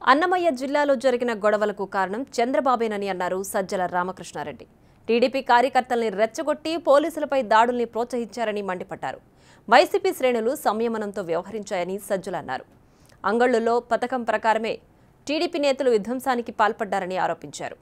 అన్నమయ్య జిల్లాలో జరిగిన గొడవలకు కారణం చంద్రబాబేనని అన్నారు సజ్జల రామకృష్ణారెడ్డి టీడీపీ కార్యకర్తల్ని రెచ్చగొట్టి పోలీసులపై దాడుల్ని ప్రోత్సహించారని మండిపడ్డారు వైసీపీ శ్రేణులు సంయమనంతో వ్యవహరించాయని సజ్జల అన్నారు అంగళ్ళులో పథకం ప్రకారమే టీడీపీ నేతలు విధ్వంసానికి పాల్పడ్డారని ఆరోపించారు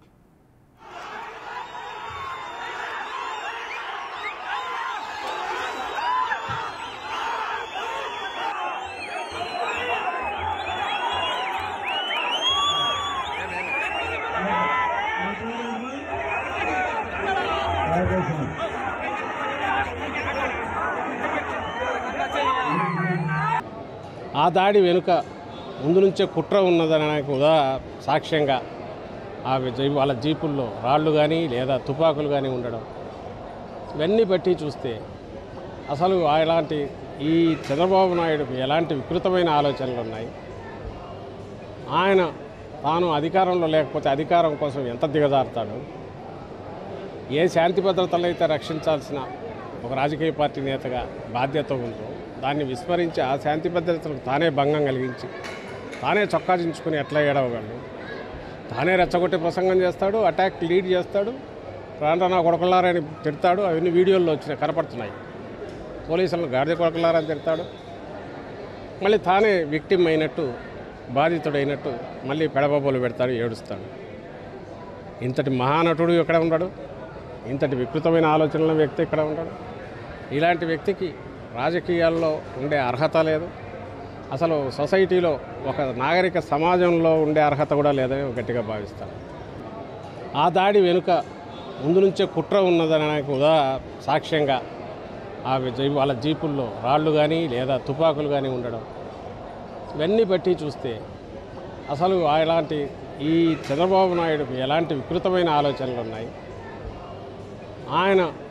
ఆ దాడి వెనుక ముందు నుంచే కుట్ర ఉన్నదనడానికి ఉదా సాక్ష్యంగా ఆ జీ వాళ్ళ జీపుల్లో రాళ్ళు కానీ లేదా తుపాకులు కానీ ఉండడం ఇవన్నీ బట్టి చూస్తే అసలు అలాంటి ఈ చంద్రబాబు నాయుడుకు ఎలాంటి వికృతమైన ఆలోచనలు ఉన్నాయి ఆయన తాను అధికారంలో లేకపోతే అధికారం కోసం ఎంత దిగజారుతాడు ఏ శాంతి భద్రతలు అయితే రక్షించాల్సిన ఒక రాజకీయ పార్టీ నేతగా బాధ్యత ఉందో దాన్ని విస్మరించి ఆ శాంతి భద్రతలకు తానే భంగం కలిగించి తానే చొక్కాజించుకుని ఎట్లా ఏడవగలడు తానే రెచ్చగొట్టి ప్రసంగం చేస్తాడు అటాక్ లీడ్ చేస్తాడు రాండ్రనా కొడకలారని తిడతాడు అవన్నీ వీడియోల్లో వచ్చినాయి కనపడుతున్నాయి పోలీసులను గాడిద కొడకలారని తిడతాడు మళ్ళీ తానే విక్టిమ్ అయినట్టు బాధితుడైనట్టు మళ్ళీ పెడబొబ్బలు పెడతాడు ఏడుస్తాడు ఇంతటి మహానటుడు ఇక్కడ ఉన్నాడు ఇంతటి వికృతమైన ఆలోచనల వ్యక్తి ఇక్కడ ఉన్నాడు ఇలాంటి వ్యక్తికి రాజకీయాల్లో ఉండే అర్హత లేదు అసలు సొసైటీలో ఒక నాగరిక సమాజంలో ఉండే అర్హత కూడా లేదని గట్టిగా భావిస్తాను ఆ దాడి వెనుక ముందు నుంచే కుట్ర ఉన్నదనడానికి ఉదా సాక్ష్యంగా ఆ జీ వాళ్ళ జీపుల్లో రాళ్ళు కానీ లేదా తుపాకులు కానీ ఉండడం ఇవన్నీ బట్టి చూస్తే అసలు అలాంటి ఈ చంద్రబాబు నాయుడుకు ఎలాంటి వికృతమైన ఆలోచనలు ఉన్నాయి ఆయన